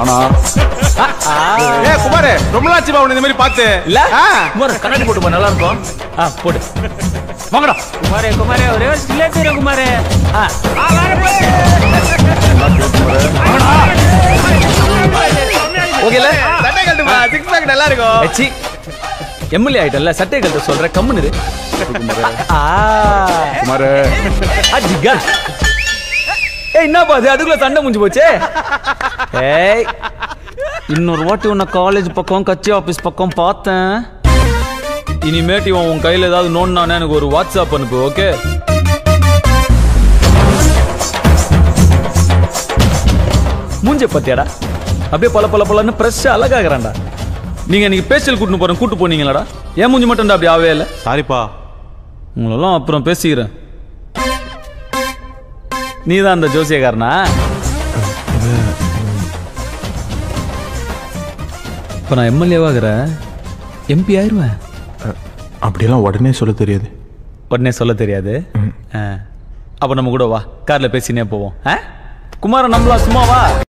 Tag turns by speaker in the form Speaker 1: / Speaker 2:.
Speaker 1: ஆனா
Speaker 2: ஏ குமார் ரொம்ப நாச்சுப்பா உன்னை இந்த மாதிரி பார்த்து
Speaker 3: இல்ல
Speaker 2: ஆ.
Speaker 3: குமார் கண்ணாடி போட்டு போ நல்லா இருக்கும் ஆ போடு வாங்கடா
Speaker 4: குமாரே குமாரே ஒரே ஒரு ஸ்டில்லே தீர குமாரே
Speaker 3: ஆ ஓகேல
Speaker 2: சட்டை கட்டுப்பா சிக்ஸ் பேக் நல்லா இருக்கும்
Speaker 3: எச்சி எம்எல்ஏ ஆயிட்டல்ல சட்டை கழட்ட சொல்ற கம்முன்னு இரு. ஆ
Speaker 1: குமாரு
Speaker 3: அஜிகா ஏய் என்னப்பா அது அதுக்குள்ள சண்டை முடிஞ்சு போச்சே ஏய் இன்னொரு வாட்டி உன்னை காலேஜ் பக்கம் கட்சி ஆபீஸ் பக்கம் பார்த்தேன் இனிமேட்டு இவன் உன் கையில ஏதாவது நோண்டானே எனக்கு ஒரு வாட்ஸ்அப் அனுப்பு ஓகே மூஞ்ச பத்தியாடா அப்படியே பல பல பலன்னு ஃப்ரெஷ்ஷா அழகாகிறான்டா நீங்க இன்னைக்கு பேச்சல் கூட்டு போறேன் கூட்டு போனீங்களாடா ஏன் மூஞ்சி மட்டும் அப்படி ஆவே இல்லை
Speaker 2: சாரிப்பா
Speaker 3: உங்களெல்லாம் அப்புறம் பேசிக்கிறேன் நீ தான் அந்த ஜோசியக்காரனா இப்போ நான் எம்எல்ஏவாகிறேன் எம்பி ஆயிருவேன்
Speaker 2: அப்படியெல்லாம் உடனே சொல்ல தெரியாது
Speaker 3: உடனே சொல்ல தெரியாது ஆ. அப்போ நம்ம கூட வா காரில் பேசினே போவோம் ஆ குமார நம்மளா சும்மா வா